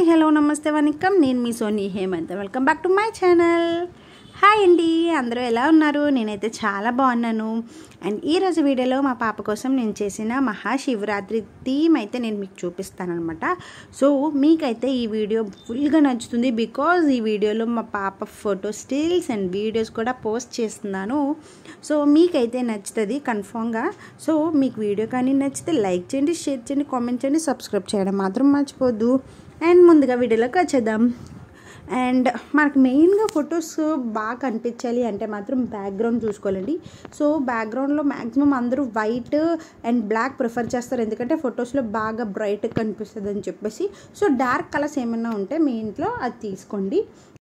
hello నమస్తే వనికం నేను మీ Soni Hemanth welcome back to my channel hi అండి అందరూ ఎలా ఉన్నారు నేనైతే చాలా బాగున్నాను అండ్ ఈరోజు వీడియోలో మా పాప కోసం నేను చేసిన మహాశివరాత్రి థీమ్ అయితే నేను మీకు చూపిస్తానమాట సో మీకైతే ఈ వీడియో ఫుల్గా నచ్చుతుంది బికాజ్ ఈ వీడియోలో మా పాప ఫోటో స్టిల్స్ అండ్ వీడియోస్ కూడా పోస్ట్ చేస్తున్నాను సో మీకైతే నచ్చుతుంది కన్ఫామ్గా సో మీకు వీడియో కానీ నచ్చితే లైక్ చేయండి షేర్ చేయండి కామెంట్ చేయండి సబ్స్క్రైబ్ చేయడం మాత్రం మర్చిపోద్దు అండ్ ముందుగా వీడియోలోకి వచ్చేద్దాం అండ్ మనకు మెయిన్గా ఫొటోస్ బాగా కనిపించాలి అంటే మాత్రం బ్యాక్గ్రౌండ్ చూసుకోవాలండి సో బ్యాక్గ్రౌండ్లో మ్యాక్సిమం అందరూ వైట్ అండ్ బ్లాక్ ప్రిఫర్ చేస్తారు ఎందుకంటే ఫొటోస్లో బాగా బ్రైట్ కనిపిస్తుంది అని చెప్పేసి సో డార్క్ కలర్స్ ఏమైనా ఉంటే మీ ఇంట్లో అది తీసుకోండి